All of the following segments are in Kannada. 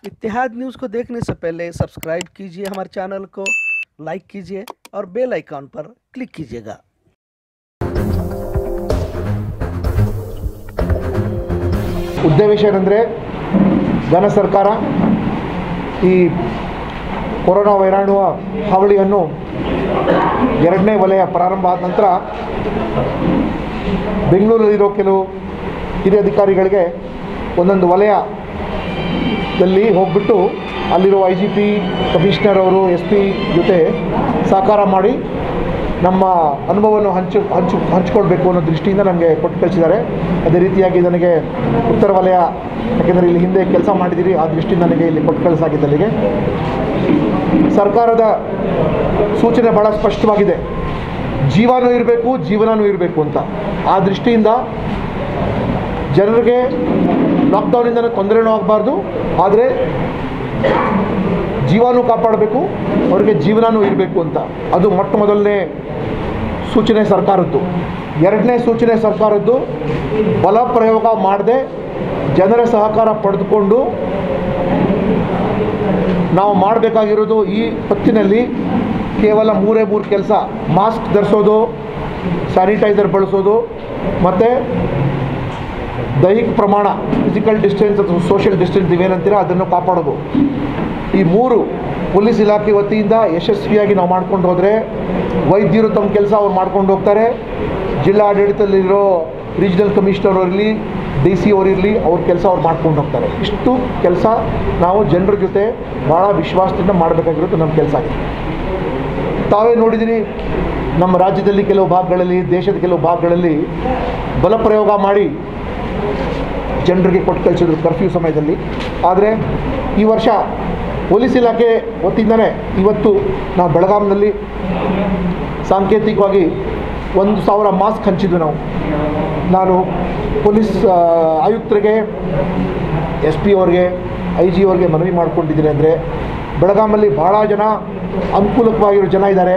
इत्तेहाद न्यूज़ को देखने से पहले सब्सक्राइब कीजिए हमारे चैनल को लाइक कीजिए और बेल आइकॉन पर क्लिक कीजिएगा ಉದ್ದೇಶ ಏನಂದರೆ ಘನ ಸರ್ಕಾರ ಈ ಕೊರೋನಾ ವೈರಾಣುವ ಹಾವಳಿಯನ್ನು ಎರಡನೇ ವಲಯ ಪ್ರಾರಂಭ ಆದ ನಂತರ ಬೆಂಗಳೂರಲ್ಲಿರೋ ಕೆಲವು ಹಿರಿಯ ಅಧಿಕಾರಿಗಳಿಗೆ ಒಂದೊಂದು ವಲಯದಲ್ಲಿ ಹೋಗ್ಬಿಟ್ಟು ಅಲ್ಲಿರೋ ಐ ಜಿ ಪಿ ಕಮಿಷನರ್ ಅವರು ಎಸ್ ಪಿ ಜೊತೆ ಸಹಕಾರ ಮಾಡಿ ನಮ್ಮ ಅನುಭವವನ್ನು ಹಂಚು ಹಂಚು ಹಂಚಿಕೊಳ್ಬೇಕು ಅನ್ನೋ ದೃಷ್ಟಿಯಿಂದ ನಮಗೆ ಕೊಟ್ಟು ಕಳಿಸಿದ್ದಾರೆ ಅದೇ ರೀತಿಯಾಗಿ ನನಗೆ ಉತ್ತರ ವಲಯ ಯಾಕೆಂದರೆ ಇಲ್ಲಿ ಹಿಂದೆ ಕೆಲಸ ಮಾಡಿದ್ದೀರಿ ಆ ದೃಷ್ಟಿಯಿಂದ ನನಗೆ ಇಲ್ಲಿ ಕೊಟ್ಟು ಕಳಿಸಾಗಿದೆ ಅಲ್ಲಿಗೆ ಸರ್ಕಾರದ ಸೂಚನೆ ಭಾಳ ಸ್ಪಷ್ಟವಾಗಿದೆ ಜೀವನೂ ಇರಬೇಕು ಜೀವನವೂ ಇರಬೇಕು ಅಂತ ಆ ದೃಷ್ಟಿಯಿಂದ ಜನರಿಗೆ ಲಾಕ್ಡೌನಿಂದ ತೊಂದರೆನೂ ಆಗಬಾರ್ದು ಆದರೆ ಜೀವನೂ ಕಾಪಾಡಬೇಕು ಅವರಿಗೆ ಜೀವನವೂ ಇರಬೇಕು ಅಂತ ಅದು ಮೊಟ್ಟ ಮೊದಲನೇ ಸೂಚನೆ ಸರ್ಕಾರದ್ದು ಎರಡನೇ ಸೂಚನೆ ಸರ್ಕಾರದ್ದು ಬಲ ಪ್ರಯೋಗ ಮಾಡದೆ ಜನರ ಸಹಕಾರ ಪಡೆದುಕೊಂಡು ನಾವು ಮಾಡಬೇಕಾಗಿರೋದು ಈ ಹೊತ್ತಿನಲ್ಲಿ ಕೇವಲ ಮೂರೇ ಮೂರು ಕೆಲಸ ಮಾಸ್ಕ್ ಧರಿಸೋದು ಸ್ಯಾನಿಟೈಸರ್ ಬಳಸೋದು ಮತ್ತು ದೈಹಿಕ ಪ್ರಮಾಣ ಫಿಸಿಕಲ್ ಡಿಸ್ಟೆನ್ಸ್ ಅಥವಾ ಸೋಷಿಯಲ್ ಡಿಸ್ಟೆನ್ಸ್ ಇವೇನಂತೀರ ಅದನ್ನು ಕಾಪಾಡೋದು ಈ ಮೂರು ಪೊಲೀಸ್ ಇಲಾಖೆ ವತಿಯಿಂದ ಯಶಸ್ವಿಯಾಗಿ ನಾವು ಮಾಡ್ಕೊಂಡು ಹೋದರೆ ವೈದ್ಯರು ತಮ್ಮ ಕೆಲಸ ಅವ್ರು ಮಾಡ್ಕೊಂಡು ಹೋಗ್ತಾರೆ ಜಿಲ್ಲಾ ಆಡಳಿತದಲ್ಲಿರೋ ರೀಜನಲ್ ಕಮಿಷನರ್ ಇರಲಿ ಡಿ ಸಿ ಅವರಿರಲಿ ಅವ್ರ ಕೆಲಸ ಅವ್ರು ಮಾಡ್ಕೊಂಡು ಹೋಗ್ತಾರೆ ಇಷ್ಟು ಕೆಲಸ ನಾವು ಜನರ ಜೊತೆ ಭಾಳ ವಿಶ್ವಾಸದಿಂದ ಮಾಡಬೇಕಾಗಿರೋದು ನಮ್ಮ ಕೆಲಸ ಆಗಿದೆ ತಾವೇ ನೋಡಿದ್ದೀರಿ ನಮ್ಮ ರಾಜ್ಯದಲ್ಲಿ ಕೆಲವು ಭಾಗಗಳಲ್ಲಿ ದೇಶದ ಕೆಲವು ಭಾಗಗಳಲ್ಲಿ ಬಲಪ್ರಯೋಗ ಮಾಡಿ ಜನರಿಗೆ ಕೊಟ್ಟು ಕಳಿಸಿದ್ರು ಕರ್ಫ್ಯೂ ಸಮಯದಲ್ಲಿ ಆದರೆ ಈ ವರ್ಷ ಪೊಲೀಸ್ ಇಲಾಖೆ ವತಿಯಿಂದನೇ ಇವತ್ತು ನಾವು ಬೆಳಗಾಂನಲ್ಲಿ ಸಾಂಕೇತಿಕವಾಗಿ ಒಂದು ಸಾವಿರ ಮಾಸ್ಕ್ ಹಂಚಿದ್ವಿ ನಾವು ನಾನು ಪೊಲೀಸ್ ಆ, ಆಯುಕ್ತರಿಗೆ ಎಸ್ ಪಿ ಅವ್ರಿಗೆ ಐ ಜಿ ಅವ್ರಿಗೆ ಮನವಿ ಮಾಡ್ಕೊಂಡಿದ್ದೀನಿ ಅಂದರೆ ಬೆಳಗಾಮಲ್ಲಿ ಭಾಳ ಜನ ಅನುಕೂಲಕವಾಗಿರೋ ಜನ ಇದ್ದಾರೆ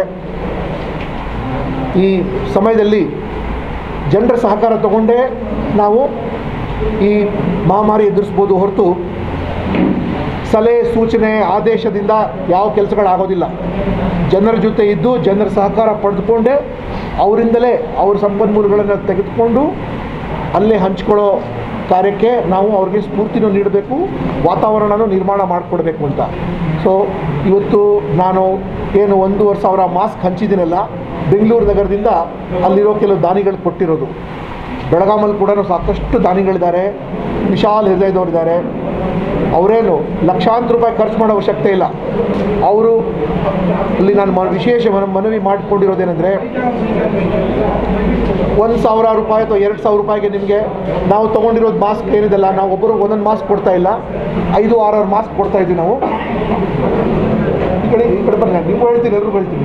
ಈ ಸಮಯದಲ್ಲಿ ಜನರ ಸಹಕಾರ ತಗೊಂಡೇ ನಾವು ಈ ಮಹಾಮಾರಿ ಎದುರಿಸ್ಬೋದು ಹೊರತು ಸಲಹೆ ಸೂಚನೆ ಆದೇಶದಿಂದ ಯಾವ ಕೆಲಸಗಳಾಗೋದಿಲ್ಲ ಜನರ ಜೊತೆ ಇದ್ದು ಜನರ ಸಹಕಾರ ಪಡೆದುಕೊಂಡೇ ಅವರಿಂದಲೇ ಅವ್ರ ಸಂಪನ್ಮೂಲಗಳನ್ನು ತೆಗೆದುಕೊಂಡು ಅಲ್ಲೇ ಹಂಚ್ಕೊಳ್ಳೋ ಕಾರ್ಯಕ್ಕೆ ನಾವು ಅವ್ರಿಗೆ ಸ್ಫೂರ್ತಿನೂ ನೀಡಬೇಕು ವಾತಾವರಣನೂ ನಿರ್ಮಾಣ ಮಾಡಿಕೊಡ್ಬೇಕು ಅಂತ ಸೊ ಇವತ್ತು ನಾನು ಏನು ಒಂದೂವರೆ ಸಾವಿರ ಮಾಸ್ಕ್ ಹಂಚಿದ್ದೀನಲ್ಲ ಬೆಂಗಳೂರು ನಗರದಿಂದ ಅಲ್ಲಿರೋ ಕೆಲವು ದಾನಿಗಳು ಕೊಟ್ಟಿರೋದು ಬೆಳಗಾಮಲ್ಲಿ ಕೂಡ ಸಾಕಷ್ಟು ದಾನಿಗಳಿದ್ದಾರೆ ವಿಶಾಲ ಹೃದಯದವರಿದ್ದಾರೆ ಅವರೇನು ಲಕ್ಷಾಂತರ ರೂಪಾಯಿ ಖರ್ಚು ಮಾಡೋ ಅವಶ್ಯಕತೆ ಇಲ್ಲ ಅವರು ಇಲ್ಲಿ ನಾನು ಮ ವಿಶೇಷ ಮನ ಮನವಿ ಮಾಡಿಕೊಂಡಿರೋದೇನೆಂದರೆ ಒಂದು ಸಾವಿರ ರೂಪಾಯಿ ಅಥವಾ ಎರಡು ಸಾವಿರ ರೂಪಾಯಿಗೆ ನಿಮಗೆ ನಾವು ತೊಗೊಂಡಿರೋದು ಮಾಸ್ಕ್ ಏನಿದೆಲ್ಲ ನಾವು ಒಬ್ಬರು ಒಂದೊಂದು ಮಾಸ್ಕ್ ಕೊಡ್ತಾ ಇಲ್ಲ ಐದು ಆರಾರು ಮಾಸ್ಕ್ ಕೊಡ್ತಾ ಇದ್ದೀವಿ ನಾವು ಈ ಕಡೆ ಈ ಕಡೆ ಬನ್ನಿ ನಾನು ನಿಮ್ಗೂ ಹೇಳ್ತೀನಿ ಎಲ್ರಿಗೂ ಹೇಳ್ತೀನಿ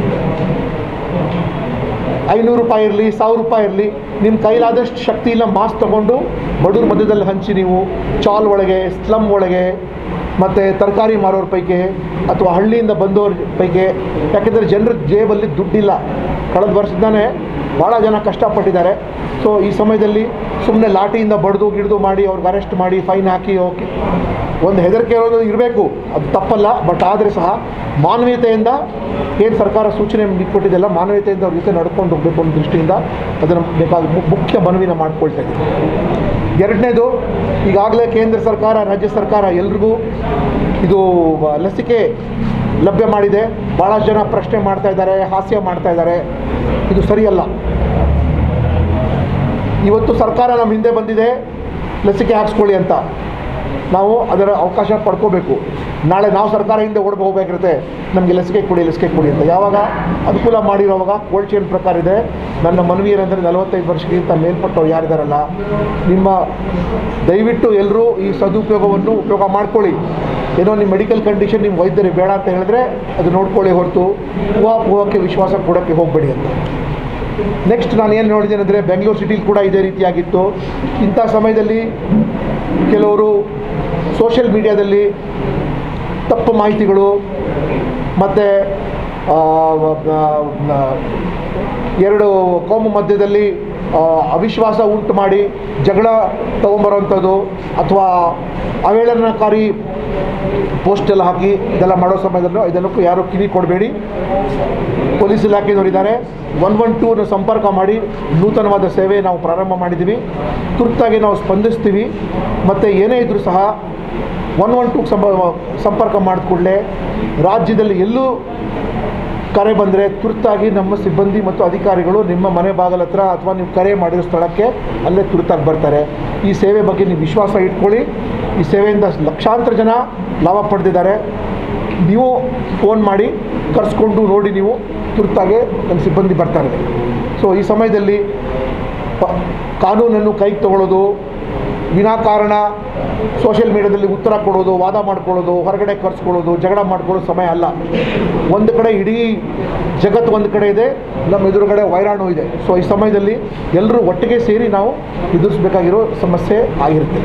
ಐನೂರು ರೂಪಾಯಿ ಇರಲಿ ಸಾವಿರ ರೂಪಾಯಿ ಇರಲಿ ನಿಮ್ಮ ಕೈಲಾದಷ್ಟು ಶಕ್ತಿ ಇಲ್ಲ ಮಾಸ್ಕ್ ತೊಗೊಂಡು ಬಡವ್ರ ಮಧ್ಯದಲ್ಲಿ ಹಂಚಿ ನೀವು ಚಾಲ್ ಒಳಗೆ ಸ್ಲಮ್ ಒಳಗೆ ಮತ್ತು ತರಕಾರಿ ಮಾರೋರ ಪೈಕಿ ಅಥವಾ ಹಳ್ಳಿಯಿಂದ ಬಂದವ್ರ ಪೈಕಿ ಯಾಕೆಂದರೆ ಜನರ ಜೇಬಲ್ಲಿ ದುಡ್ಡಿಲ್ಲ ಕಳೆದ ವರ್ಷದಿಂದಾನೇ ಭಾಳ ಜನ ಕಷ್ಟಪಟ್ಟಿದ್ದಾರೆ ಸೊ ಈ ಸಮಯದಲ್ಲಿ ಸುಮ್ಮನೆ ಲಾಠಿಯಿಂದ ಬಡ್ದು ಗಿಡ್ದು ಮಾಡಿ ಅವ್ರಿಗೆ ಅರೆಸ್ಟ್ ಮಾಡಿ ಫೈನ್ ಹಾಕಿ ಓಕೆ ಒಂದು ಹೆದರಿಕೆ ಇರೋದು ಇರಬೇಕು ಅದು ತಪ್ಪಲ್ಲ ಬಟ್ ಆದರೆ ಸಹ ಮಾನವೀಯತೆಯಿಂದ ಏನು ಸರ್ಕಾರ ಸೂಚನೆ ಕೊಟ್ಟಿದ್ದೆಲ್ಲ ಮಾನವೀಯತೆಯಿಂದ ಅವ್ರ ಜೊತೆ ನಡ್ಕೊಂಡು ಹೋಗಬೇಕು ಅನ್ನೋ ದೃಷ್ಟಿಯಿಂದ ಅದನ್ನು ಬೇಕಾದ ಮು- ಮುಖ್ಯ ಮನವಿನ ಮಾಡ್ಕೊಳ್ತಾ ಇದ್ದೀನಿ ಎರಡನೇದು ಈಗಾಗಲೇ ಕೇಂದ್ರ ಸರ್ಕಾರ ರಾಜ್ಯ ಸರ್ಕಾರ ಎಲ್ರಿಗೂ ಇದು ವ- ಲಸಿಕೆ ಲಭ್ಯ ಮಾಡಿದೆ ಭಾಳಷ್ಟು ಜನ ಪ್ರಶ್ನೆ ಮಾಡ್ತಾ ಇದ್ದಾರೆ ಹಾಸ್ಯ ಮಾಡ್ತಾ ಇದ್ದಾರೆ ಇದು ಸರಿಯಲ್ಲ ಇವತ್ತು ಸರ್ಕಾರ ನಮ್ಮ ಹಿಂದೆ ಬಂದಿದೆ ಲಸಿಕೆ ಹಾಕ್ಸ್ಕೊಳ್ಳಿ ಅಂತ ನಾವು ಅದರ ಅವಕಾಶ ಪಡ್ಕೋಬೇಕು ನಾಳೆ ನಾವು ಸರ್ಕಾರ ಹಿಂದೆ ಓಡ್ ಹೋಗ್ಬೇಕಿರುತ್ತೆ ನಮಗೆ ಲಸಿಕೆ ಕೊಡಿ ಲಸಿಕೆ ಕೊಡಿ ಅಂತ ಯಾವಾಗ ಅನುಕೂಲ ಮಾಡಿರೋವಾಗ ಕೋಲ್ಡ್ ಚೈನ್ ಪ್ರಕಾರ ಇದೆ ನನ್ನ ಮನವಿ ಏನಂದರೆ ನಲವತ್ತೈದು ವರ್ಷಕ್ಕಿಂತ ಮೇಲ್ಪಟ್ಟವ್ರು ಯಾರಿದಾರಲ್ಲ ನಿಮ್ಮ ದಯವಿಟ್ಟು ಎಲ್ಲರೂ ಈ ಸದುಪಯೋಗವನ್ನು ಉಪಯೋಗ ಮಾಡ್ಕೊಳ್ಳಿ ಏನೋ ನಿಮ್ಮ ಮೆಡಿಕಲ್ ಕಂಡೀಷನ್ ನಿಮ್ಮ ವೈದ್ಯರಿಗೆ ಬೇಡ ಅಂತ ಹೇಳಿದ್ರೆ ಅದು ನೋಡ್ಕೊಳ್ಳಿ ಹೊರತು ಹೂವು ಹೂವಕ್ಕೆ ವಿಶ್ವಾಸ ಕೊಡೋಕ್ಕೆ ಹೋಗಬೇಡಿ ಅಂತ ನೆಕ್ಸ್ಟ್ ನಾನು ಏನು ನೋಡಿದ್ದೇನೆ ಅಂದರೆ ಬೆಂಗಳೂರು ಸಿಟಿಲಿ ಕೂಡ ಇದೇ ರೀತಿಯಾಗಿತ್ತು ಇಂಥ ಸಮಯದಲ್ಲಿ ಕೆಲವರು ಸೋಷಿಯಲ್ ಮೀಡಿಯಾದಲ್ಲಿ ತಪ್ಪು ಮಾಹಿತಿಗಳು ಮತ್ತು ಎರಡು ಕೋಮು ಮಧ್ಯದಲ್ಲಿ ಆ, ಅವಿಶ್ವಾಸ ಉಂಟು ಮಾಡಿ ಜಗಳ ತೊಗೊಂಬರೋವಂಥದ್ದು ಅಥವಾ ಅವಹೇಳನಕಾರಿ ಪೋಸ್ಟ್ ಎಲ್ಲ ಹಾಕಿ ಇದೆಲ್ಲ ಮಾಡೋ ಸಮಯದಲ್ಲೂ ಇದನ್ನಕ್ಕೂ ಯಾರು ಕಿವಿ ಕೊಡಬೇಡಿ ಪೊಲೀಸ್ ಇಲಾಖೆಯವರು ಇದ್ದಾರೆ ಒನ್ ಒನ್ ಟೂನ ಸಂಪರ್ಕ ಮಾಡಿ ನೂತನವಾದ ಸೇವೆ ನಾವು ಪ್ರಾರಂಭ ಮಾಡಿದ್ದೀವಿ ತುರ್ತಾಗಿ ನಾವು ಸ್ಪಂದಿಸ್ತೀವಿ ಮತ್ತು ಏನೇ ಇದ್ದರೂ ಸಹ ಒನ್ ಒನ್ ಟೂ ಸಂಪ ಸಂಪರ್ಕ ಮಾಡಿದ ಕೂಡಲೇ ರಾಜ್ಯದಲ್ಲಿ ಎಲ್ಲೂ ಕರೆ ಬಂದರೆ ತುರ್ತಾಗಿ ನಮ್ಮ ಸಿಬ್ಬಂದಿ ಮತ್ತು ಅಧಿಕಾರಿಗಳು ನಿಮ್ಮ ಮನೆ ಬಾಗಲ ಹತ್ರ ಅಥವಾ ನೀವು ಕರೆ ಮಾಡಿರೋ ಸ್ಥಳಕ್ಕೆ ಅಲ್ಲೇ ತುರ್ತಾಗಿ ಬರ್ತಾರೆ ಈ ಸೇವೆ ಬಗ್ಗೆ ನೀವು ವಿಶ್ವಾಸ ಇಟ್ಕೊಳ್ಳಿ ಈ ಸೇವೆಯಿಂದ ಲಕ್ಷಾಂತರ ಜನ ಲಾಭ ಪಡೆದಿದ್ದಾರೆ ನೀವು ಫೋನ್ ಮಾಡಿ ಕರೆಸ್ಕೊಂಡು ನೋಡಿ ನೀವು ತುರ್ತಾಗೆ ನಮ್ಮ ಸಿಬ್ಬಂದಿ ಬರ್ತಾರೆ ಸೊ ಈ ಸಮಯದಲ್ಲಿ ಪ ಕಾನೂನನ್ನು ಕೈಗೆ ತಗೊಳ್ಳೋದು ವಿನಾಕಾರಣ ಸೋಷಿಯಲ್ ಮೀಡಿಯಾದಲ್ಲಿ ಉತ್ತರ ಕೊಡೋದು ವಾದ ಮಾಡ್ಕೊಳ್ಳೋದು ಹೊರಗಡೆ ಕರ್ಸ್ಕೊಳ್ಳೋದು ಜಗಳ ಮಾಡ್ಕೊಳ್ಳೋದು ಸಮಯ ಅಲ್ಲ ಒಂದು ಕಡೆ ಇಡೀ ಜಗತ್ತು ಒಂದು ಕಡೆ ಇದೆ ನಮ್ಮ ಎದುರುಗಡೆ ವೈರಾಣು ಇದೆ ಸೊ ಈ ಸಮಯದಲ್ಲಿ ಎಲ್ಲರೂ ಒಟ್ಟಿಗೆ ಸೇರಿ ನಾವು ಎದುರಿಸಬೇಕಾಗಿರೋ ಸಮಸ್ಯೆ ಆಗಿರುತ್ತೆ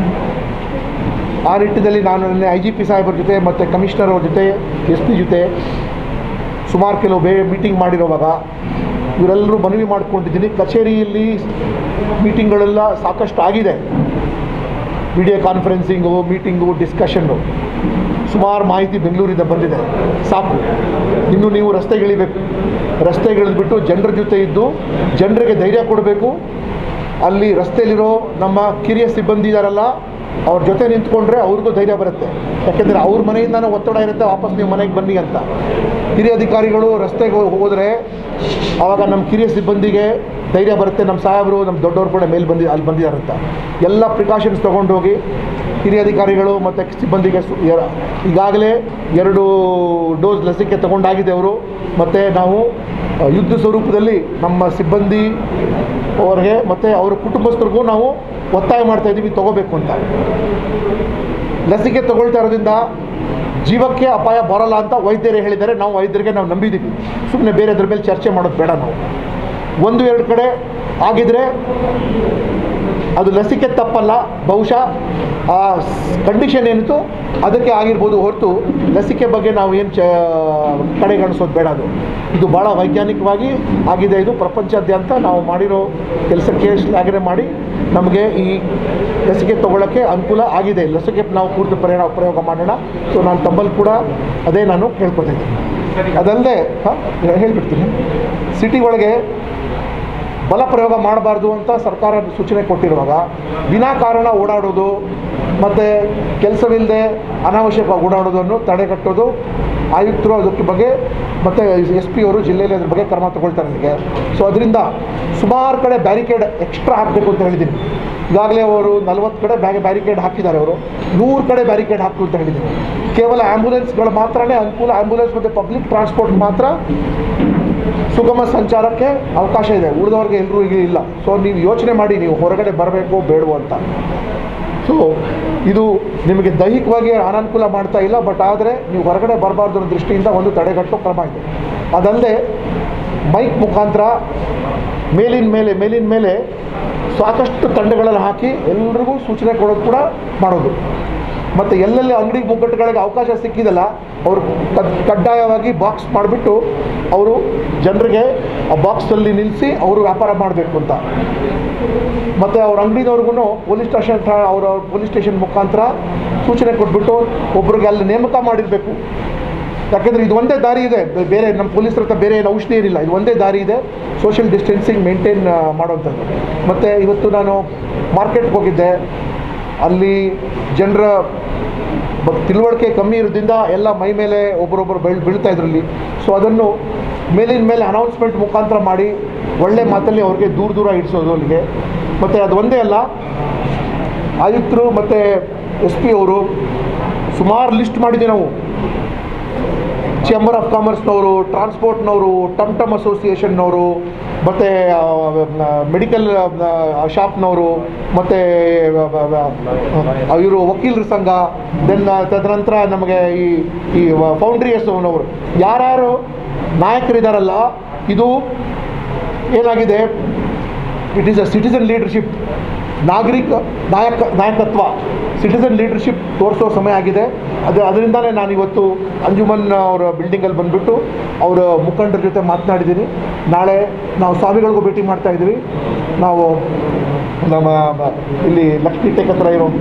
ಆ ನಿಟ್ಟಿನಲ್ಲಿ ನಾನು ನಿನ್ನೆ ಐ ಜಿ ಪಿ ಸಾಹೇಬ್ರ ಜೊತೆ ಮತ್ತು ಕಮಿಷನರ್ ಅವ್ರ ಜೊತೆ ಎಸ್ ಪಿ ಜೊತೆ ಸುಮಾರು ಕೆಲವು ಬೇ ಮೀಟಿಂಗ್ ಮಾಡಿರೋವಾಗ ಇವರೆಲ್ಲರೂ ಮನವಿ ಮಾಡ್ಕೊಂಡಿದ್ದೀನಿ ಕಚೇರಿಯಲ್ಲಿ ಮೀಟಿಂಗ್ಗಳೆಲ್ಲ ಸಾಕಷ್ಟು ಆಗಿದೆ ವಿಡಿಯೋ ಕಾನ್ಫರೆನ್ಸಿಂಗು ಮೀಟಿಂಗು ಡಿಸ್ಕಷನ್ನು ಸುಮಾರು ಮಾಹಿತಿ ಬೆಂಗಳೂರಿಂದ ಬಂದಿದೆ ಸಾಕು ಇನ್ನು ನೀವು ರಸ್ತೆಗಿಳಿಬೇಕು ರಸ್ತೆಗಿಳಿದ್ಬಿಟ್ಟು ಜನರ ಜೊತೆ ಇದ್ದು ಜನರಿಗೆ ಧೈರ್ಯ ಕೊಡಬೇಕು ಅಲ್ಲಿ ರಸ್ತೆಯಲ್ಲಿರೋ ನಮ್ಮ ಕಿರಿಯ ಸಿಬ್ಬಂದಿ ಇದ್ದಾರಲ್ಲ ಅವ್ರ ಜೊತೆ ನಿಂತ್ಕೊಂಡ್ರೆ ಅವ್ರಿಗೂ ಧೈರ್ಯ ಬರುತ್ತೆ ಯಾಕೆಂದರೆ ಅವ್ರ ಮನೆಯಿಂದನೇ ಒತ್ತಡ ಇರುತ್ತೆ ವಾಪಸ್ ನೀವು ಮನೆಗೆ ಬನ್ನಿ ಅಂತ ಹಿರಿಯ ಅಧಿಕಾರಿಗಳು ರಸ್ತೆಗೆ ಹೋ- ಹೋದರೆ ಆವಾಗ ನಮ್ಮ ಕಿರಿಯ ಸಿಬ್ಬಂದಿಗೆ ಧೈರ್ಯ ಬರುತ್ತೆ ನಮ್ಮ ಸಾಹೇಬರು ನಮ್ಮ ದೊಡ್ಡವರು ಕೂಡ ಮೇಲೆ ಬಂದಿ ಅಲ್ಲಿ ಬಂದಿದ್ದಾರಂತ ಎಲ್ಲ ಪ್ರಿಕಾಷನ್ಸ್ ತೊಗೊಂಡೋಗಿ ಹಿರಿಯ ಅಧಿಕಾರಿಗಳು ಮತ್ತು ಸಿಬ್ಬಂದಿಗೆ ಸು- ಎರ- ಈಗಾಗಲೇ ಎರಡು ಡೋಸ್ ಲಸಿಕೆ ತಗೊಂಡಾಗಿದೆ ಅವರು ಮತ್ತು ನಾವು ಅ, ಯುದ್ಧ ಸ್ವರೂಪದಲ್ಲಿ ನಮ್ಮ ಸಿಬ್ಬಂದಿ ಅವರಿಗೆ ಮತ್ತು ಅವರ ಕುಟುಂಬಸ್ಥರಿಗೂ ನಾವು ಒತ್ತಾಯ ಮಾಡ್ತಾ ಇದ್ದೀವಿ ತಗೋಬೇಕು ಅಂತ ಲಸಿಕೆ ತಗೊಳ್ತಾ ಇರೋದ್ರಿಂದ ಜೀವಕ್ಕೆ ಅಪಾಯ ಬರಲ್ಲ ಅಂತ ವೈದ್ಯರೇ ಹೇಳಿದ್ದಾರೆ ನಾವು ವೈದ್ಯರಿಗೆ ನಾವು ನಂಬಿದ್ದೀವಿ ಸುಮ್ಮನೆ ಬೇರೆ ಅದ್ರ ಮೇಲೆ ಚರ್ಚೆ ಮಾಡೋದು ಬೇಡ ನಾವು ಒಂದು ಎರಡು ಕಡೆ ಆಗಿದ್ರೆ ಅದು ಲಸಿಕೆ ತಪ್ಪಲ್ಲ ಬಹುಶಃ ಆ ಕಂಡೀಷನ್ ಏನಿತ್ತು ಅದಕ್ಕೆ ಆಗಿರ್ಬೋದು ಹೊರತು ಲಸಿಕೆ ಬಗ್ಗೆ ನಾವು ಏನು ಚ ಕಡೆಗಣಿಸೋದು ಬೇಡ ಅದು ಇದು ಭಾಳ ವೈಜ್ಞಾನಿಕವಾಗಿ ಆಗಿದೆ ಇದು ಪ್ರಪಂಚಾದ್ಯಂತ ನಾವು ಮಾಡಿರೋ ಕೆಲಸಕ್ಕೆ ಶ್ಲಾಘನೆ ಮಾಡಿ ನಮಗೆ ಈ ಲಸಿಕೆ ತಗೊಳ್ಳೋಕ್ಕೆ ಅನುಕೂಲ ಆಗಿದೆ ಲಸಿಕೆ ನಾವು ಪೂರ್ತಿ ಪ್ರಯೋಗ ಪ್ರಯೋಗ ಮಾಡೋಣ ಸೊ ನಾನು ತಮ್ಮಲ್ಲಿ ಕೂಡ ಅದೇ ನಾನು ಕೇಳ್ಕೊತಾ ಇದ್ದೀನಿ ಅದಲ್ಲದೆ ಹಾಂ ಹೇಳ್ಬಿಡ್ತೀನಿ ಸಿಟಿ ಒಳಗೆ ಬಲ ಪ್ರಯೋಗ ಮಾಡಬಾರ್ದು ಅಂತ ಸರ್ಕಾರ ಸೂಚನೆ ಕೊಟ್ಟಿರುವಾಗ ವಿನಾಕಾರಣ ಓಡಾಡೋದು ಮತ್ತು ಕೆಲಸವಿಲ್ಲದೆ ಅನಾವಶ್ಯಕವಾಗಿ ಓಡಾಡೋದನ್ನು ತಡೆಗಟ್ಟೋದು ಆಯುಕ್ತರು ಅದಕ್ಕೆ ಬಗ್ಗೆ ಮತ್ತು ಎಸ್ ಪಿ ಅವರು ಜಿಲ್ಲೆಯಲ್ಲಿ ಅದ್ರ ಬಗ್ಗೆ ಕ್ರಮ ತಗೊಳ್ತಾರೆ ನನಗೆ ಸೊ ಅದರಿಂದ ಸುಮಾರು ಕಡೆ ಬ್ಯಾರಿಕೇಡ್ ಎಕ್ಸ್ಟ್ರಾ ಹಾಕಬೇಕು ಅಂತ ಹೇಳಿದ್ದೀನಿ ಈಗಾಗಲೇ ಅವರು ನಲ್ವತ್ತು ಕಡೆ ಬ್ಯಾಗ್ ಬ್ಯಾರಿಕೇಡ್ ಹಾಕಿದ್ದಾರೆ ಅವರು ನೂರು ಕಡೆ ಬ್ಯಾರಿಕೇಡ್ ಹಾಕು ಅಂತ ಹೇಳಿದ್ದೀನಿ ಕೇವಲ ಆ್ಯಂಬುಲೆನ್ಸ್ಗಳು ಮಾತ್ರನೇ ಅನುಕೂಲ ಆ್ಯಂಬುಲೆನ್ಸ್ ಮತ್ತು ಪಬ್ಲಿಕ್ ಟ್ರಾನ್ಸ್ಪೋರ್ಟ್ ಮಾತ್ರ ಸುಗಮ ಸಂಚಾರಕ್ಕೆ ಅವಕಾಶ ಇದೆ ಉಳಿದವ್ರಿಗೆ ಎಲ್ಲರೂ ಈಗ ಇಲ್ಲ ಸೊ ನೀವು ಯೋಚನೆ ಮಾಡಿ ನೀವು ಹೊರಗಡೆ ಬರಬೇಕು ಬೇಡವೋ ಅಂತ ಸೊ ಇದು ನಿಮಗೆ ದೈಹಿಕವಾಗಿ ಅನಾನುಕೂಲ ಮಾಡ್ತಾ ಇಲ್ಲ ಬಟ್ ಆದರೆ ನೀವು ಹೊರಗಡೆ ಬರಬಾರ್ದು ಅನ್ನೋ ದೃಷ್ಟಿಯಿಂದ ಒಂದು ತಡೆಗಟ್ಟೋ ಕ್ರಮ ಇದೆ ಅದಲ್ಲದೆ ಮೈಕ್ ಮುಖಾಂತರ ಮೇಲಿನ ಮೇಲೆ ಮೇಲಿನ ಮೇಲೆ ಸಾಕಷ್ಟು ತಂಡಗಳನ್ನು ಹಾಕಿ ಎಲ್ರಿಗೂ ಸೂಚನೆ ಕೊಡೋದು ಕೂಡ ಮಾಡೋದು ಮತ್ತು ಎಲ್ಲೆಲ್ಲಿ ಅಂಗಡಿ ಮುಗ್ಗಟ್ಟುಗಳಿಗೆ ಅವಕಾಶ ಸಿಕ್ಕಿದಲ್ಲ ಅವರು ಕಡ್ ಕಡ್ಡಾಯವಾಗಿ ಬಾಕ್ಸ್ ಮಾಡಿಬಿಟ್ಟು ಅವರು ಜನರಿಗೆ ಆ ಬಾಕ್ಸಲ್ಲಿ ನಿಲ್ಲಿಸಿ ಅವರು ವ್ಯಾಪಾರ ಮಾಡಬೇಕು ಅಂತ ಮತ್ತು ಅವ್ರ ಅಂಗಡಿದವ್ರಿಗೂ ಪೊಲೀಸ್ ಸ್ಟೇಷನ್ ಅವರ ಪೊಲೀಸ್ ಸ್ಟೇಷನ್ ಮುಖಾಂತರ ಸೂಚನೆ ಕೊಟ್ಬಿಟ್ಟು ಒಬ್ರಿಗೆ ಅಲ್ಲಿ ನೇಮಕ ಮಾಡಿರಬೇಕು ಯಾಕೆಂದರೆ ಇದು ಒಂದೇ ದಾರಿ ಇದೆ ಬೆ- ಬೇರೆ ನಮ್ಮ ಪೊಲೀಸರ ಹತ್ರ ಬೇರೆ ಏನು ಔಷಧಿ ಏನಿಲ್ಲ ಇದು ಒಂದೇ ದಾರಿ ಇದೆ ಸೋಷಿಯಲ್ ಡಿಸ್ಟೆನ್ಸಿಂಗ್ ಮೇಂಟೈನ್ ಮಾಡೋವಂಥದ್ದು ಮತ್ತು ಇವತ್ತು ನಾನು ಮಾರ್ಕೆಟ್ಗೆ ಹೋಗಿದ್ದೆ ಅಲ್ಲಿ ಜನರ ಬ- ತಿಳುವಳಿಕೆ ಕಮ್ಮಿ ಇರೋದ್ರಿಂದ ಎಲ್ಲ ಮೈ ಮೇಲೆ ಒಬ್ಬರೊಬ್ಬರು ಬೆಳ್ ಬೀಳ್ತಾ ಇದ್ರಲ್ಲಿ ಸೊ ಅದನ್ನು ಮೇಲಿನ ಮೇಲೆ ಅನೌನ್ಸ್ಮೆಂಟ್ ಮುಖಾಂತರ ಮಾಡಿ ಒಳ್ಳೆ ಮಾತಲ್ಲಿ ಅವ್ರಿಗೆ ದೂರ ದೂರ ಇಡಿಸೋದು ಅಲ್ಲಿಗೆ ಮತ್ತು ಅದು ಒಂದೇ ಅಲ್ಲ ಆಯುಕ್ತರು ಮತ್ತು ಎಸ್ ಪಿ ಅವರು ಸುಮಾರು ಲಿಸ್ಟ್ ಮಾಡಿದ್ದೀವಿ ನಾವು ಚೇಂಬರ್ ಆಫ್ ಕಾಮರ್ಸ್ನವರು ಟ್ರಾನ್ಸ್ಪೋರ್ಟ್ನವರು ಟಮ್ ಟಮ್ ಅಸೋಸಿಯೇಷನ್ನವರು ಮತ್ತು ಮೆಡಿಕಲ್ ಶಾಪ್ನವರು ಮತ್ತು ಇವರು ವಕೀಲರ ಸಂಘ ದೆನ್ ತದನಂತರ ನಮಗೆ ಈ ಈ ಫೌಂಡ್ರಿ ಅಸೋನವರು ಯಾರ್ಯಾರು ನಾಯಕರಿದ್ದಾರಲ್ಲ ಇದು ಏನಾಗಿದೆ it is a citizen leadership ನಾಗರಿಕ ನಾಯಕ ನಾಯಕತ್ವ ಸಿಟಿಸನ್ ಲೀಡರ್ಶಿಪ್ ತೋರಿಸೋ ಸಮಯ ಆಗಿದೆ ಅದು ಅದರಿಂದಲೇ ನಾನು ಇವತ್ತು ಅಂಜುಮನ್ ಅವರ ಬಿಲ್ಡಿಂಗಲ್ಲಿ ಬಂದುಬಿಟ್ಟು ಅವರ ಮುಖಂಡರ ಜೊತೆ ಮಾತನಾಡಿದ್ದೀನಿ ನಾಳೆ ನಾವು ಸ್ವಾಮಿಗಳಿಗೂ ಭೇಟಿ ಮಾಡ್ತಾ ಇದ್ದೀವಿ ನಾವು ನಮ್ಮ ಮ- ಇಲ್ಲಿ ಲಕ್ಷ್ಮೀ ಟೆಕ್ ಹತ್ರ ಇರೋ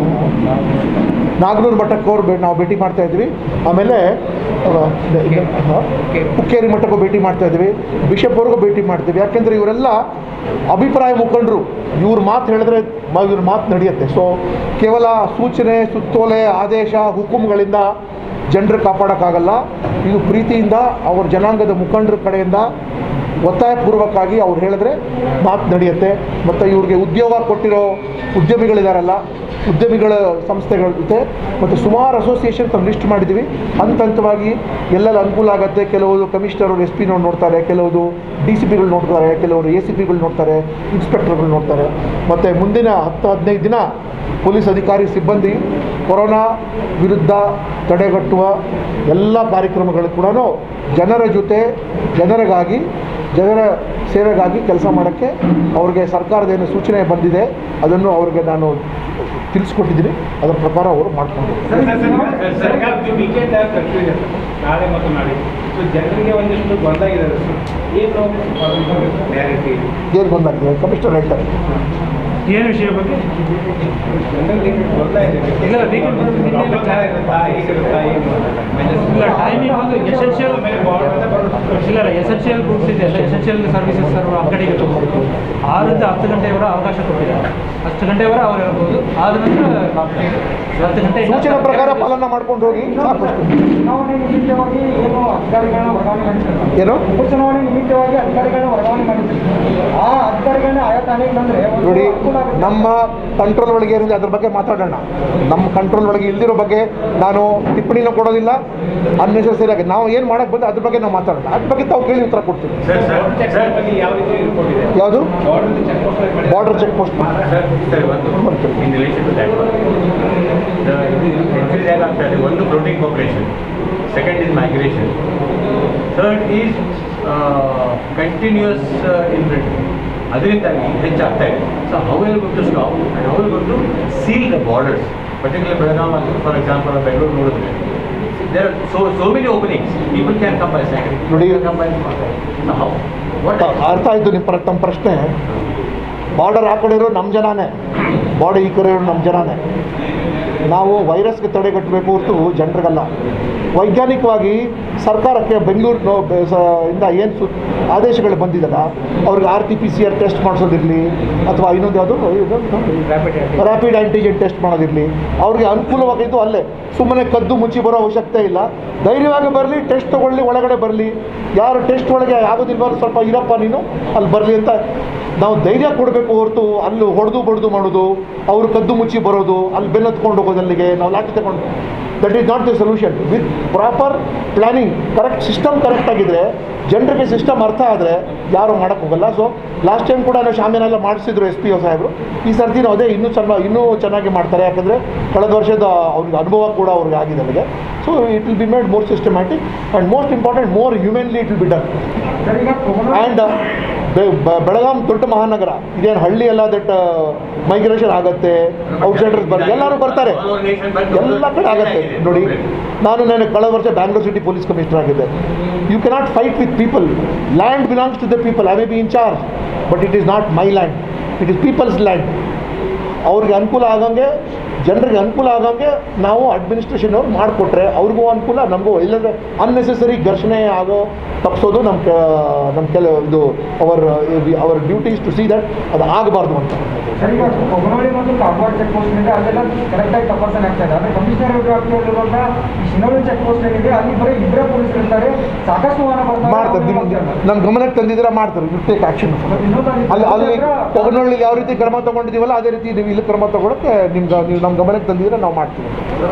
ನಾಗನೂರು ಮಠಕ್ಕೆ ಅವ್ರು ಬೇ- ನಾವು ಭೇಟಿ ಮಾಡ್ತಾ ಇದ್ವಿ ಆಮೇಲೆ ಆ, ಆ, ಹುಕ್ಕೇರಿ ಮಠಕ್ಕೂ ಭೇಟಿ ಮಾಡ್ತಾ ಇದ್ವಿ ಬಿಷಪ್ ಅವ್ರಿಗೂ ಭೇಟಿ ಮಾಡ್ತೀವಿ ಯಾಕೆಂದರೆ ಇವರೆಲ್ಲ ಅಭಿಪ್ರಾಯ ಮುಖಂಡರು ಇವ್ರ ಮಾತು ಹೇಳಿದ್ರೆ ಮ- ಇವ್ರ ಮಾತು ನಡೆಯುತ್ತೆ ಸೊ ಕೇವಲ ಸೂಚನೆ ಸುತ್ತೋಲೆ ಆದೇಶ ಹುಕುಮ್ಗಳಿಂದ ಜನರು ಕಾಪಾಡೋಕ್ಕಾಗಲ್ಲ ಇದು ಪ್ರೀತಿಯಿಂದ ಅವ್ರ ಜನಾಂಗದ ಮುಖಂಡರ ಕಡೆಯಿಂದ ಒತ್ತಾಯಪೂರ್ವಕವಾಗಿ ಅವ್ರು ಹೇಳಿದ್ರೆ ಮಾತು ನಡೆಯುತ್ತೆ ಮತ್ತು ಇವ್ರಿಗೆ ಉದ್ಯೋಗ ಕೊಟ್ಟಿರೋ ಉದ್ಯಮಿಗಳಿದಾರಲ್ಲ ಉದ್ಯಮಿಗಳ ಸಂಸ್ಥೆಗಳ ಜೊತೆ ಮತ್ತು ಸುಮಾರು ಅಸೋಸಿಯೇಷನ್ ನಾವು ಲಿಸ್ಟ್ ಮಾಡಿದ್ದೀವಿ ಹಂತ ಹಂತವಾಗಿ ಎಲ್ಲೆಲ್ಲ ಅನುಕೂಲ ಆಗುತ್ತೆ ಕೆಲವರು ಕಮಿಷನರ್ ಎಸ್ ಪಿ ನೋಡ್ತಾರೆ ಕೆಲವರು ಡಿ ಸಿ ಪಿಗಳು ನೋಡ್ತಾರೆ ಕೆಲವರು ಎ ಸಿ ಪಿಗಳು ನೋಡ್ತಾರೆ ಇನ್ಸ್ಪೆಕ್ಟರ್ಗಳು ನೋಡ್ತಾರೆ ಮತ್ತು ಮುಂದಿನ ಹತ್ತು ಹದಿನೈದು ದಿನ ಪೊಲೀಸ್ ಅಧಿಕಾರಿ ಸಿಬ್ಬಂದಿ ಕೊರೋನಾ ವಿರುದ್ಧ ತಡೆಗಟ್ಟುವ ಎಲ್ಲ ಕಾರ್ಯಕ್ರಮಗಳು ಕೂಡ ಜನರ ಜೊತೆ ಜನರಿಗಾಗಿ ಜನರ ಸೇವೆಗಾಗಿ ಕೆಲಸ ಮಾಡೋಕ್ಕೆ ಅವ್ರಿಗೆ ಸರ್ಕಾರದ ಏನು ಸೂಚನೆ ಬಂದಿದೆ ಅದನ್ನು ಅವ್ರಿಗೆ ನಾನು ತಿಳಿಸ್ಕೊಟ್ಟಿದ್ದೀನಿ ಅದರ ಪ್ರಕಾರ ಅವರು ಮಾಡ್ಕೊಂಡು ಸರ್ಕಾರ ವೀಕೆಂಡ್ ಕನ್ಫ್ಯೂಷನ್ ನಾಳೆ ಮತ್ತು ನಾಳೆ ಸೊ ಜನರಿಗೆ ಒಂದಿಷ್ಟು ಗೊಂದಾಗಿದೆ ಸರ್ ಏನು ಕ್ಲಾರಿಟಿ ಏನು ಬಂದಾಗಿದೆ ಕಮಿಷನರ್ ಹೇಳ್ತಾರೆ ಏನು ವಿಷಯ ಬಗ್ಗೆ ಜನರಿಗೆ ಗೊಂದ ಇದೆ ಇಲ್ಲ, weekend ಬಂದು weekend Problem ಇರುತ್ತಾ ಹೇಗಿರುತ್ತಾ ಏನು ಇಲ್ಲ ಟೈಮಿಂಗ್ ಒಂದು ಎಸೆನ್ಷಿಯಲ್ ಆಮೇಲೆ border ಇಂದ ಬರೋದು. ಇಲ್ಲ ಇಲ್ಲ ಎಸೆನ್ಷಿಯಲ್ ಗೂಡ್ಸ್ ಇದೆ ಅಲ್ಲ ಎಸೆನ್ಷಿಯಲ್ ಸರ್ವಿಸಸ್ ಅವರು ಅಂಗಡಿಗೆ ತಗೋಬೋದು ಆರರಿಂದ ಹತ್ತು ಗಂಟೆಯವರ ಅವಕಾಶ ಕೊಟ್ಟಿದ್ದಾರೆ ಹತ್ತು ಗಂಟೆಯವರ ಅವ್ರು ಹೇಳ್ಬೋದು ಆದ ನಂತರ ಹತ್ತು ಗಂಟೆ ಸೂಚನೆ ಪ್ರಕಾರ ಪಾಲನೆ ಮಾಡ್ಕೊಂಡು ಹೋಗಿ ಸಾಕಷ್ಟು ಚುನಾವಣೆ ನಿಮಿತ್ತವಾಗಿ ಏನು ಅಧಿಕಾರಿಗಳನ್ನ ವರ್ಗಾವಣೆ ಮಾಡಿದ್ದಾರೆ ಏನು ಉಪಚುನಾವಣೆ ನಿಮಿತ್ತವಾಗಿ ಅಧಿಕಾರಿಗಳನ್ನ ವರ್ಗಾವಣೆ ಮಾಡಿದ್ದಾರೆ ಆ ಅಧಿಕಾರಿಗಳನ್ನ ಆಯಾ ಠಾಣೆಗೆ ಬಂದ್ರೆ ಒಂದು ನೋಡಿ ಅನುಕೂಲ ಆಗುತ್ತೆ. ನಮ್ಮ ಕಂಟ್ರೋಲ್ ಒಳಗೆ ಏನಿದೆ ಅದ್ರ ಬಗ್ಗೆ ಮಾತಾಡೋಣ ನಮ್ಮ ಕಂಟ್ರೋಲ್ ಒಳಗೆ ಇಲ್ದಿರೋ ಬಗ್ಗೆ ನಾನು ಟಿಪ್ಪಣಿನೂ ಕೊಡೋದಿಲ್ಲ ಅನ್ನೆಸೆಸರಿ ಆಗಿ ನಾವು ಏನು ಮಾಡಕ್ಕೆ ಬಂದು ಅದ್ರ ಬಗ್ಗೆ ನಾವು ಮಾತಾಡೋಣ ಅದ್ರ ಬಗ್ಗೆ ತಾವು ಕೇಳಿ ಉತ್ತರ ಕೊಡ್ತೀವಿ ಸರ್ ಸರ್ ಚೆಕ್ ಪೋಸ್ಟ್ ಬಗ್ಗೆ ಯಾವ ರೀತಿ ರಿಪೋರ್ಟ್ ಇದೆ ಯಾವುದು border check post border check post sir sir ಒಂದು ಇನ್ ರಿಲೇಷನ್ ಟು ದ್ಯಾಟ್ ಇದು ಎನ್ಕ್ರೀಸ್ ಆಗ್ತಾ ಇದೆ ಒಂದು floating population second is migration third is continuous inflow ಅದರಿಂದಾಗಿ ಹೆಚ್ಚಾಗ್ತಾ ಇದೆ so how will go to stop and how will go to seal the borders particular Belgaum for example Bengaluru ನೋಡಿದ್ರೆ there are so so many openings people can come by cycle ನೋಡಿ. ಕಮ್ ಬೈ ಹೌ ವಾಟ್ ಅರ್ಥ ಆಯಿತು ನಿಮ್ಮ ಪ್ರ ತಮ್ಮ ಪ್ರಶ್ನೆ ಬಾರ್ಡರ್ ಆ ಕಡೆ ಇರೋ ನಮ್ಮ ಜನನೇ ಬಾಡಿ ಈ ಕಡೆ ಇರೋ ನಮ್ಮ ಜನನೇ ನಾವು ವೈರಸ್ಗೆ ತಡೆಗಟ್ಟಬೇಕು ಹೊರತು ಜನರಿಗಲ್ಲ ವೈಜ್ಞಾನಿಕವಾಗಿ ಸರ್ಕಾರಕ್ಕೆ ಬೆಂಗಳೂರು ನೋ- ಬೆ- ಸ- ಇಂದ ಏನು ಸು ಆದೇಶಗಳು ಬಂದಿದಲ್ಲ ಅವ್ರಿಗೆ R T P C R test ಮಾಡಿಸೋದಿರಲಿ ಅಥವಾ ಇನ್ನೊಂದು ಯಾವುದು ರ್ಯಾಪಿಡ್ ಆ್ಯಂಟಿಜೆನ್ ಟೆಸ್ಟ್ ಮಾಡೋದಿರಲಿ ಅವ್ರಿಗೆ ಅನುಕೂಲವಾಗಿದ್ದು ಅಲ್ಲೇ ಸುಮ್ಮನೆ ಕದ್ದು ಮುಚ್ಚಿ ಬರೋ ಅವಶ್ಯಕತೆ ಇಲ್ಲ ಧೈರ್ಯವಾಗಿ ಬರಲಿ ಟೆಸ್ಟ್ ತೊಗೊಳ್ಳಿ ಒಳಗಡೆ ಬರಲಿ ಯಾರು ಟೆಸ್ಟ್ ಒಳಗೆ ಆಗೋದಿಲ್ವೋ ಸ್ವಲ್ಪ ಇರಪ್ಪ ನೀನು ಅಲ್ಲಿ ಬರಲಿ ಅಂತ ನಾವು ಧೈರ್ಯ ಕೊಡಬೇಕು ಹೊರತು ಅಲ್ಲಿ ಹೊಡೆದು ಬಡ್ದು ಮಾಡೋದು ಅವರು ಕದ್ದು ಮುಚ್ಚಿ ಬರೋದು ಅಲ್ಲಿ ಬೆನ್ನತ್ಕೊಂಡು ಹೋಗೋದು ಅಲ್ಲಿಗೆ ನಾವು ಲಾಠಿ ತಗೊಂಡು that is not the solution with proper planning correct system correct ಆಗಿದ್ರೆ ಜನರಿಗೆ ಸಿಸ್ಟಮ್ ಅರ್ಥ ಆದರೆ ಯಾರು ಮಾಡೋಕ್ಕೆ ಹೋಗಲ್ಲ ಸೊ ಲಾಸ್ಟ್ ಟೈಮ್ ಕೂಡ ನಾವು ಶಾಮಿನೆಲ್ಲ ಮಾಡಿಸಿದ್ರು ಎಸ್ ಪಿ ಒ ಸಾಹೇಬರು ಈ ಸರ್ತಿ ಅದೇ ಇನ್ನೂ ಚೆನ್ನಾಗಿ ಇನ್ನೂ ಚೆನ್ನಾಗಿ ಮಾಡ್ತಾರೆ ಯಾಕಂದರೆ ಕಳೆದ ವರ್ಷದ ಅವ್ರಿಗೆ ಅನುಭವ ಕೂಡ ಅವ್ರಿಗೆ ಆಗಿದೆ ನನಗೆ so it will be made more systematic and most important more humanly it will be done sir, ಈಗ ಕೊರೋನಾ ಆ್ಯಂಡ್ ಬೆಳಗಾಂ ದೊಡ್ಡ ಮಹಾನಗರ ಇದೇನು ಹಳ್ಳಿ ಎಲ್ಲ ದಟ್ ಮೈಗ್ರೇಷನ್ ಆಗುತ್ತೆ ಔಟ್ಸೈಡರ್ಸ್ ಬರ್ತಾರೆ ಎಲ್ಲರೂ ಬರ್ತಾರೆ ಎಲ್ಲ ಕಡೆ ಆಗುತ್ತೆ ನೋಡಿ ನಾನು ನಾನು ಕಳೆದ ವರ್ಷ ಬ್ಯಾಂಗ್ಳೂರ್ ಸಿಟಿ ಪೊಲೀಸ್ ಕಮಿಷನರ್ ಆಗಿದ್ದೆ you cannot fight with people land belongs to the people I may be in charge but it is not my land it is people's land ಅವ್ರಿಗೆ ಅನುಕೂಲ ಆಗಂಗೆ ಜನರಿಗೆ ಅನುಕೂಲ ಆಗಂಗೆ ನಾವು ಅಡ್ಮಿನಿಸ್ಟ್ರೇಷನ್ ಅವ್ರು ಮಾಡಿಕೊಟ್ರೆ ಅವ್ರಿಗೂ ಅನುಕೂಲ ನಮಗೂ ಇಲ್ಲಾಂದರೆ ಅನ್ನೆಸೆಸರಿ ಘರ್ಷಣೆ ಆಗೋ ತಪ್ಪಿಸೋದು ನಮ್ಮ ಕ ನಮ್ಮ ಕೆಲ ಇದು our our duties to see that ಅದು ಆಗಬಾರ್ದು ಅಂತ ಸರ್, ಈಗ ಕೊಗನೋಳಿ ಮತ್ತು ಕಾಗವಾಡ ಚೆಕ್ ಪೋಸ್ಟ್ ಇದೆ ಅಲ್ಲೆಲ್ಲ ಕರೆಕ್ಟಾಗಿ ತಪಾಸಣೆ ಆಗ್ತಾ ಇದೆ ಆದರೆ ಕಮಿಷನರ್ ವ್ಯಾಪ್ತಿಯಲ್ಲಿರುವಂಥ ಈ ಶಿನೋಳಿ ಚೆಕ್ ಪೋಸ್ಟ್ ಏನಿದೆ ಅಲ್ಲಿ ಬರೀ ಇಬ್ಬರೇ ಪೊಲೀಸರು ಇರ್ತಾರೆ ಸಾಕಷ್ಟು ವಾಹನ ಬರ್ತಾರೆ ಮಾಡ್ತಾರೆ ನಿಮ್ಮ ನಮ್ಮ ಗಮನಕ್ಕೆ ತಂದಿದ್ರೆ ಮಾಡ್ತಾರೆ ವಿಲ್ ಟೇಕ್ ಆ್ಯಕ್ಷನ್ ಅಲ್ಲಿ ಅಲ್ಲಿ ಕೊಗನಹಳ್ಳಿ ಯಾವ ರೀತಿ ಕ್ರಮ ತೊಗೊಂಡಿದ್ದೀವಲ್ಲ ಅದೇ ರೀತಿ ನೀವು ಇಲ್ಲಿ ಕ್ರಮ ತೊಗೊಳಕ್ಕೆ ನಿಮ್ಗೆ ನೀವು ನಮ್ಮ ಗಮನಕ್ಕೆ ತಂದಿದ್ರೆ ನಾವು ಮಾಡ್ತೀವಿ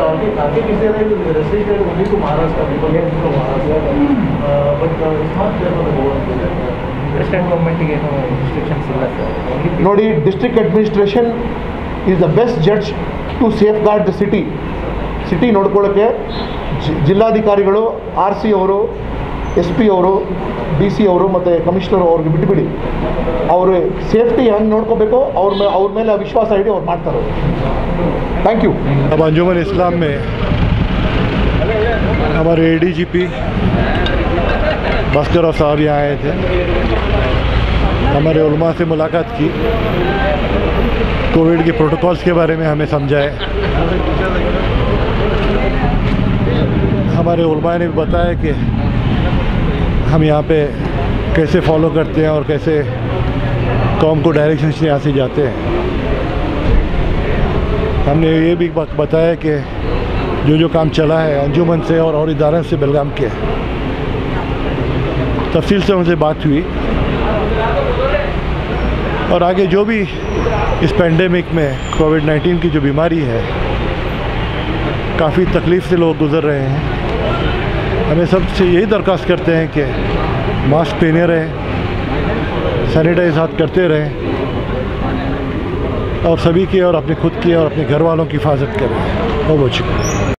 ಸ್ಟೇಟ್ ಗೌರ್ಮೆಂಟಿಗೆ ಏನು ರಿಸ್ಟ್ರಿಕ್ಷನ್ಸ್ ಇಲ್ಲ ಸರ್ ನೋಡಿ district administration is the best judge to safeguard the city city ನೋಡ್ಕೊಳ್ಳೋಕ್ಕೆ ಜಿ- ಜಿಲ್ಲಾಧಿಕಾರಿಗಳು ಆರ್ ಸಿ ಅವರು ಎಸ್ ಪಿ ಅವರು ಡಿ ಸಿ ಅವರು ಮತ್ತು ಕಮಿಷನರ್ ಅವ್ರಿಗೆ ಬಿಟ್ಬಿಡಿ ಅವರು ಸೇಫ್ಟಿ ಹೆಂಗೆ ನೋಡ್ಕೋಬೇಕು ಅವ್ರ ಮೇಲೆ ಅವ್ರ ಮೇಲೆ ವಿಶ್ವಾಸ ಇಡಿ ಅವ್ರು ಮಾಡ್ತಾರೆ ಥ್ಯಾಂಕ್ ಯು अब अंजुमन इस्लाम में हमारे एडीजीपी भास्कर साहब यहाँ आए थे हमारे उलमा से मुलाकात की कोविड के प्रोटोकॉल्स के बारे में हमें समझाए हमारे उलमा ने भी बताया कि हम यहाँ पे कैसे फॉलो करते हैं और कैसे कौम को डायरेक्शन से यहाँ से जाते हैं हमने ये भी बात बताया कि जो जो काम चला है अंजुमन से और और इदारों से बेलगाम के तफसील से उनसे बात हुई और आगे जो भी इस पेंडेमिक में कोविड 19 की जो बीमारी है काफ़ी तकलीफ़ से लोग गुज़र रहे हैं हमें सबसे यही दरख्वास्त करते हैं कि मास्क पहने रहें सैनिटाइज हाथ करते रहें और सभी की और अपने खुद की और अपने घर वालों की हिफाजत करें बहुत बहुत शुक्रिया